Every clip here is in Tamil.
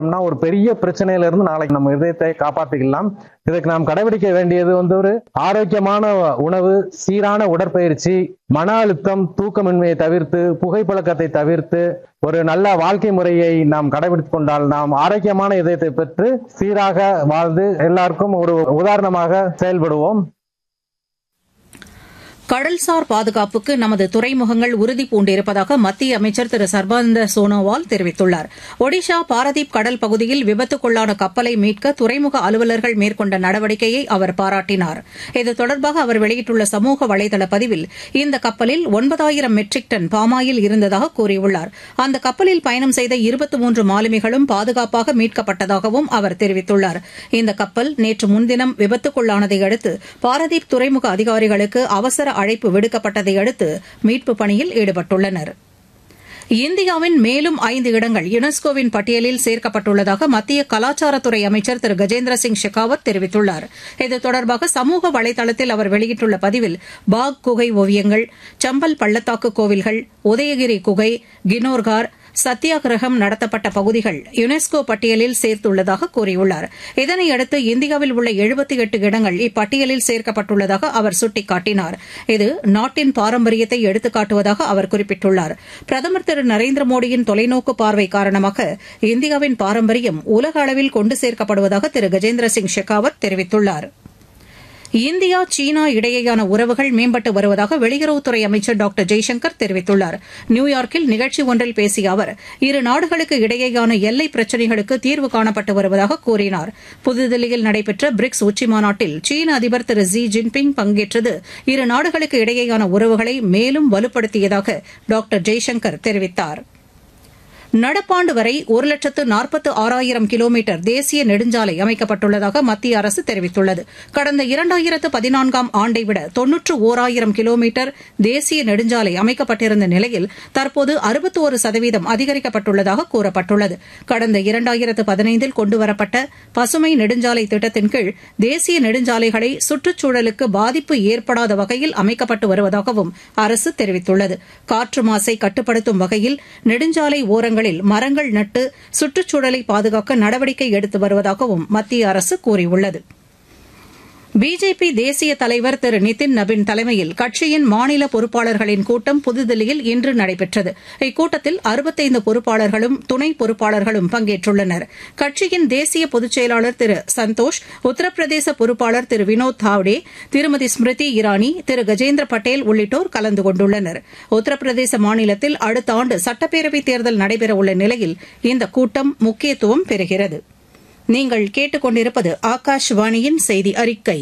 ஒரு பெரிய பிரச்சனையில இருந்து நாளைக்கு நம்ம இதயத்தை காப்பாத்திக்கலாம் இதுக்கு நாம் கடைபிடிக்க வேண்டியது வந்து ஒரு ஆரோக்கியமான உணவு சீரான உடற்பயிற்சி மன அழுத்தம் தூக்கமின்மையை தவிர்த்து புகைப்பழக்கத்தை தவிர்த்து ஒரு நல்ல வாழ்க்கை முறையை நாம் கடைபிடித்துக் கொண்டால் நாம் ஆரோக்கியமான இதயத்தை பெற்று சீராக வாழ்ந்து எல்லாருக்கும் ஒரு உதாரணமாக செயல்படுவோம் கடல்சார் பாதுகாப்புக்கு நமது துறைமுகங்கள் உறுதி பூண்டிருப்பதாக மத்திய அமைச்சர் திரு சர்பானந்த சோனோவால் தெரிவித்துள்ளார் ஒடிஷா பாரதீப் கடல் பகுதியில் விபத்துக்குள்ளான கப்பலை மீட்க துறைமுக அலுவலர்கள் மேற்கொண்ட நடவடிக்கையை அவர் பாராட்டினார் இது தொடர்பாக அவர் வெளியிட்டுள்ள சமூக வலைதள பதிவில் இந்த கப்பலில் ஒன்பதாயிரம் மெட்ரிக் டன் பாமாயில் இருந்ததாக கூறியுள்ளார் அந்த கப்பலில் பயணம் செய்த இருபத்தி மூன்று மாலுமிகளும் பாதுகாப்பாக மீட்கப்பட்டதாகவும் அவர் தெரிவித்துள்ளார் இந்த கப்பல் நேற்று முன்தினம் விபத்துக்குள்ளானதை அடுத்து பாரதீப் துறைமுக அதிகாரிகளுக்கு அவசர அழைப்பு விடுக்கப்பட்டதை அடுத்து மீட்புப் பணியில் ஈடுபட்டுள்ளனர் இந்தியாவின் மேலும் ஐந்து இடங்கள் யுனெஸ்கோவின் பட்டியலில் சேர்க்கப்பட்டுள்ளதாக மத்திய கலாச்சாரத்துறை அமைச்சர் திரு கஜேந்திர சிங் ஷெகாவத் தெரிவித்துள்ளார் இது தொடர்பாக சமூக வலைதளத்தில் அவர் வெளியிட்டுள்ள பதிவில் பாக் குகை ஓவியங்கள் சம்பல் பள்ளத்தாக்கு கோவில்கள் உதயகிரி குகை கினோர்கார் சத்தியாகிரகம் நடத்தப்பட்ட பகுதிகள் யுனெஸ்கோ பட்டியலில் சேர்த்துள்ளதாக கூறியுள்ளார் இதனையடுத்து இந்தியாவில் உள்ள எழுபத்தி எட்டு இடங்கள் இப்பட்டியலில் சேர்க்கப்பட்டுள்ளதாக அவர் சுட்டிக்காட்டினார் இது நாட்டின் பாரம்பரியத்தை எடுத்துக்காட்டுவதாக அவர் குறிப்பிட்டுள்ளார் பிரதமர் திரு நரேந்திர மோடியின் தொலைநோக்கு பார்வை காரணமாக இந்தியாவின் பாரம்பரியம் உலக அளவில் கொண்டு சேர்க்கப்படுவதாக திரு கஜேந்திர சிங் ஷெகாவத் தெரிவித்துள்ளாா் இந்தியா சீனா இடையேயான உறவுகள் மேம்பட்டு வருவதாக வெளியுறவுத்துறை அமைச்சர் டாக்டர் ஜெய்சங்கர் தெரிவித்துள்ளார் நியூயார்க்கில் நிகழ்ச்சி ஒன்றில் பேசிய அவர் இரு நாடுகளுக்கு இடையேயான எல்லை பிரச்சினைகளுக்கு தீர்வு காணப்பட்டு வருவதாக கூறினார் புதுதில்லியில் நடைபெற்ற பிரிக்ஸ் உச்சிமாநாட்டில் சீன அதிபர் திரு ஜி ஜின்பிங் பங்கேற்றது இரு நாடுகளுக்கு இடையேயான உறவுகளை மேலும் வலுப்படுத்தியதாக டாக்டர் ஜெய்சங்கர் தெரிவித்தாா் நடப்பாண்டு வரை ஒரு லட்சத்து நாற்பத்து ஆறாயிரம் கிலோமீட்டர் தேசிய நெடுஞ்சாலை அமைக்கப்பட்டுள்ளதாக மத்திய அரசு தெரிவித்துள்ளது கடந்த இரண்டாயிரத்து பதினான்காம் ஆண்டை விட தொன்னூற்று ஓராயிரம் கிலோமீட்டர் தேசிய நெடுஞ்சாலை அமைக்கப்பட்டிருந்த நிலையில் தற்போது அறுபத்தோரு சதவீதம் அதிகரிக்கப்பட்டுள்ளதாக கூறப்பட்டுள்ளது கடந்த இரண்டாயிரத்து பதினைந்தில் கொண்டுவரப்பட்ட பசுமை நெடுஞ்சாலை திட்டத்தின் கீழ் தேசிய நெடுஞ்சாலைகளை சுற்றுச்சூழலுக்கு பாதிப்பு ஏற்படாத வகையில் அமைக்கப்பட்டு வருவதாகவும் அரசு தெரிவித்துள்ளது காற்று மாசை கட்டுப்படுத்தும் வகையில் நெடுஞ்சாலை ஓரங்கள் இடங்களில் மரங்கள் நட்டு சுற்றுச்சூழலை பாதுகாக்க நடவடிக்கை எடுத்து வருவதாகவும் மத்திய அரசு கூறியுள்ளது பிஜேபி தேசிய தலைவர் திரு நிதின் நபின் தலைமையில் கட்சியின் மாநில பொறுப்பாளர்களின் கூட்டம் புதுதில்லியில் இன்று நடைபெற்றது இக்கூட்டத்தில் அறுபத்தைந்து பொறுப்பாளர்களும் துணை பொறுப்பாளர்களும் பங்கேற்றுள்ளனர் கட்சியின் தேசிய பொதுச் செயலாளர் திரு சந்தோஷ் உத்தரப்பிரதேச பொறுப்பாளர் திரு வினோத் தாவ்டே திருமதி ஸ்மிருதி இரானி திரு கஜேந்திர பட்டேல் உள்ளிட்டோர் கலந்து கொண்டுள்ளனர் உத்தரப்பிரதேச மாநிலத்தில் அடுத்த ஆண்டு சட்டப்பேரவைத் தேர்தல் நடைபெறவுள்ள நிலையில் இந்த கூட்டம் முக்கியத்துவம் பெறுகிறது நீங்கள் கேட்டுக்கொண்டிருப்பது ஆகாஷ்வாணியின் செய்தி அறிக்கை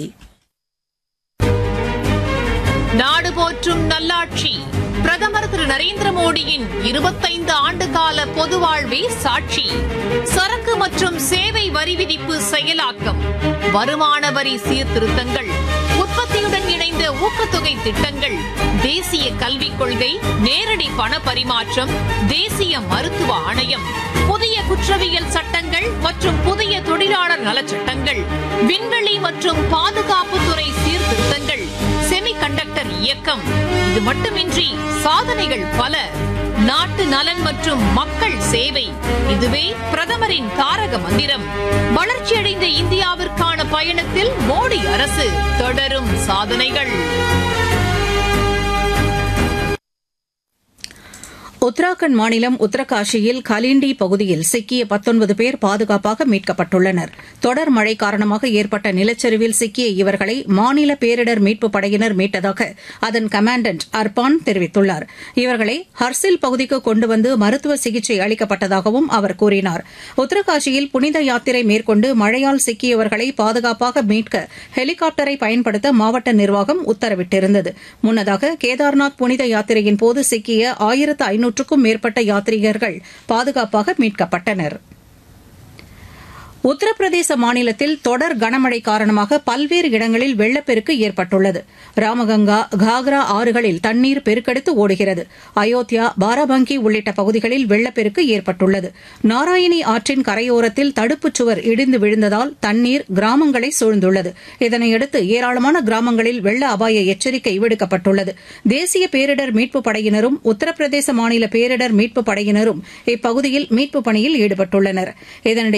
நாடு போற்றும் நல்லாட்சி பிரதமர் திரு நரேந்திர மோடியின் இருபத்தைந்து ஆண்டு கால பொது வாழ்வே சாட்சி சரக்கு மற்றும் சேவை வரி விதிப்பு செயலாக்கம் வருமான வரி சீர்திருத்தங்கள் உற்பத்தியுடன் இணைந்த ஊக்கத்தொகை திட்டங்கள் தேசிய கல்விக் கொள்கை நேரடி பண பரிமாற்றம் தேசிய மருத்துவ ஆணையம் புதிய குற்றவியல் சட்டங்கள் மற்றும் புதிய தொழிலாளர் நலச்சட்டங்கள் விண்வெளி மற்றும் பாதுகாப்புத்துறை சீர்திருத்தங்கள் செமி கண்டக்டர் இயக்கம் இது மட்டுமின்றி சாதனைகள் பல நாட்டு நலன் மற்றும் மக்கள் சேவை இதுவே பிரதமரின் தாரக மந்திரம் வளர்ச்சியடைந்த இந்தியாவிற்கான பயணத்தில் மோடி அரசு தொடரும் சாதனைகள் உத்தராகண்ட் மாநிலம் உத்தரகாஷியில் கலிண்டி பகுதியில் சிக்கிய பத்தொன்பது பேர் பாதுகாப்பாக மீட்கப்பட்டுள்ளனர் தொடர் மழை காரணமாக ஏற்பட்ட நிலச்சரிவில் சிக்கிய இவர்களை மாநில பேரிடர் மீட்புப் படையினர் மீட்டதாக அதன் கமாண்டன்ட் அர்பான் தெரிவித்துள்ளார் இவர்களை ஹர்சில் பகுதிக்கு கொண்டு வந்து மருத்துவ சிகிச்சை அளிக்கப்பட்டதாகவும் அவர் கூறினார் உத்தரகாஷியில் புனித யாத்திரை மேற்கொண்டு மழையால் சிக்கியவர்களை பாதுகாப்பாக மீட்க ஹெலிகாப்டரை பயன்படுத்த மாவட்ட நிர்வாகம் உத்தரவிட்டிருந்தது முன்னதாக கேதார்நாத் புனித யாத்திரையின் போது சிக்கிய ஆயிரத்து ஐநூற்றுக்கும் மேற்பட்ட யாத்ரீகர்கள் பாதுகாப்பாக மீட்கப்பட்டனர் உத்தரப்பிரதேச மாநிலத்தில் தொடர் கனமழை காரணமாக பல்வேறு இடங்களில் வெள்ளப்பெருக்கு ஏற்பட்டுள்ளது ராமகங்கா காக்ரா ஆறுகளில் தண்ணீர் பெருக்கெடுத்து ஓடுகிறது அயோத்தியா பாராபங்கி உள்ளிட்ட பகுதிகளில் வெள்ளப்பெருக்கு ஏற்பட்டுள்ளது நாராயணி ஆற்றின் கரையோரத்தில் தடுப்புச் சுவர் இடிந்து விழுந்ததால் தண்ணீர் கிராமங்களை சூழ்ந்துள்ளது இதனையடுத்து ஏராளமான கிராமங்களில் வெள்ள அபாய எச்சரிக்கை விடுக்கப்பட்டுள்ளது தேசிய பேரிடர் மீட்புப் படையினரும் உத்தரப்பிரதேச மாநில பேரிடர் மீட்புப் படையினரும் இப்பகுதியில் மீட்புப் பணியில் ஈடுபட்டுள்ளனர் இதனிடையே